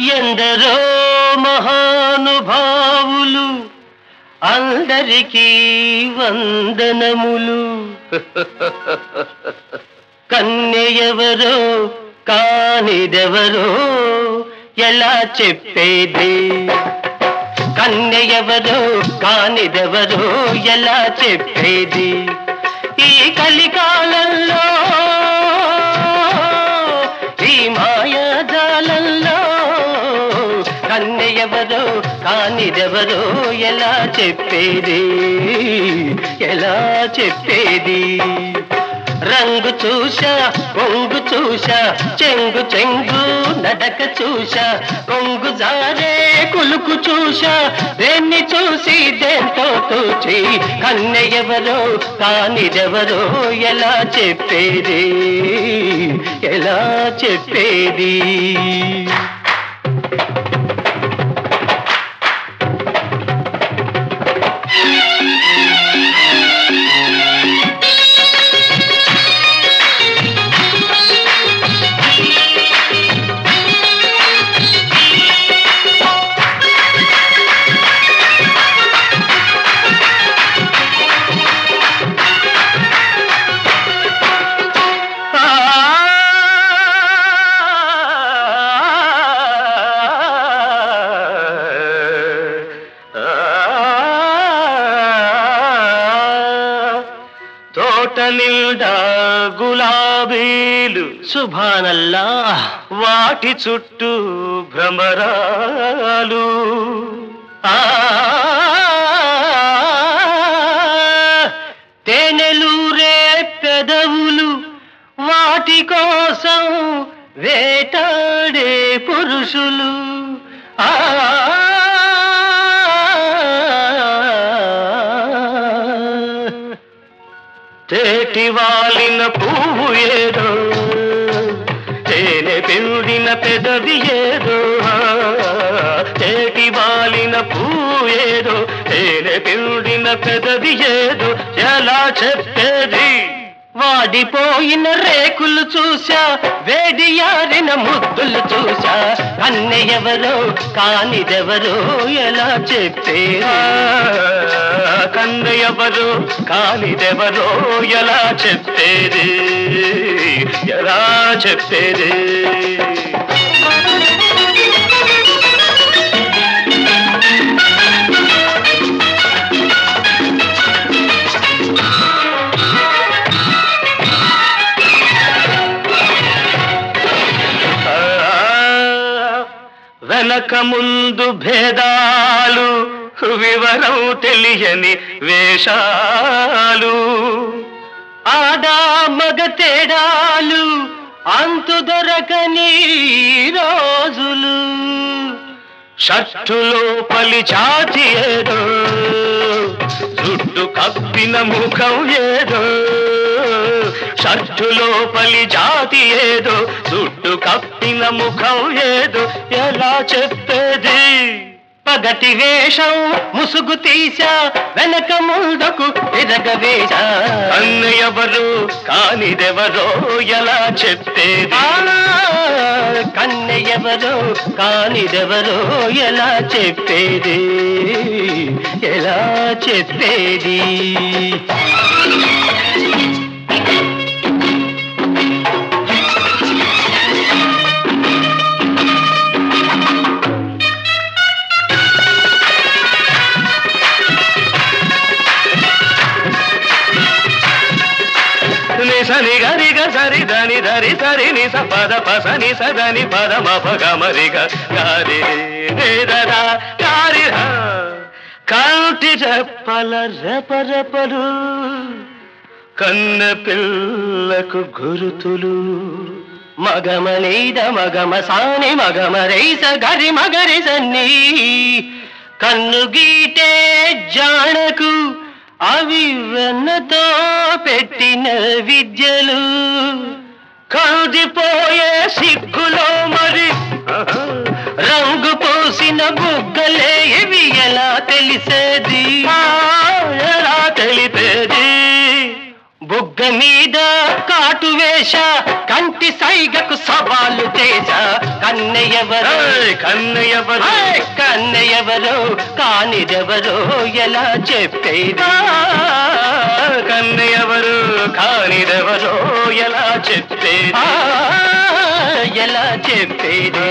ఎందరో మహానుభావులు అందరికీ వందనములు కన్యెవరో కానిదెవరో ఎలా చెప్పేది కన్యెవరో కానిదెవరో ఎలా చెప్పేది ఈ కలికాలంలో ఈ మాయాజాలంలో కన్యెవరో కానిదెవరో ఎలా చెప్పేది ఎలా చెప్పేది రంగు చూశా కొంగు చూశా చెంగు చెంగు నడక చూశా కొంగు జారే కులుకు చూశా దేన్ని చూసి దేంతో తూచి కన్నె ఎవరో కానిదెవరో ఎలా చెప్పేది ఎలా చెప్పేది తోట నిండా గులాబీలు సుభానల్లా వాటి చుట్టూ భ్రమరాలు ఆ తేనెలూరే పెదవులు వాటి కోసం వేటాడే పురుషులు ఆ తేటి వాలిన పువ్వు ఏదో తేనె పిండిన పెదవి ఏదో తేటి వాలిన పువ్వు ఏదో తేనె పిండిన పెదవి ఏదో ఎలా చెప్పేది వాడిపోయిన రేకులు చూసా వేడియారిన ముద్దులు చూసా కన్నె ఎవరో కానిదెవరో ఎలా చెప్పేది కన్నె ఎవరో కానిదెవరో ఎలా చెప్పేది ఎలా చెప్పేది వెనక ముందు భేదాలు వివరం తెలియని వేషాలు ఆడా మగ తేడాలు అంతు దొరకని రోజులు షట్టులో పలి చాచి ఏదో జుట్టు కప్పిన ముఖం ఏదో షట్టులో పలి జాతి ఏదో జుట్టు కప్పిన ముఖం ఏదో ఎలా చెప్పేది పగటి వేషం ముసుగు తీసా వెనక ముందుకు ఎరగవేశా అన్న ఎవరు కానిదెవరో ఎలా చెప్పేది కన్నె ఎవరో కానిదెవరో ఎలా చెప్పేది ఎలా చెప్పేది ని సని గరి గ సరి దని ధరి సరి ని స పద పస ని స దని పద మ ప గ మ రి గ గారి రే ద ద గారి హ కంటి రెప్పల రెపరెపలు కన్న పిల్లకు గురుతులు మగమనీద మగమ సాని మగమ రైస గరి మగరి సన్ని కన్ను గీటే జానకు అవి వెన్నతో పెట్టిన విద్యలు కందిపోయే సిగ్గులో మరి రంగు పోసిన బుగ్గలే ఇవి ఎలా తెలిసేది ఆ, ఎలా తెలిపేది బుగ్గ మీద కాటు వేష కంటి సైగకు సవాలు చేశ కన్నెయవరో ఏయ్, కన్నయ్యవరు ఏయ్, కన్నెయవరో కానిదెవరో ఎలా చెప్పేది కన్నయ్యవరు కానిదెవరో ఎలా చెప్పేది ఆ, ఎలా చెప్పేది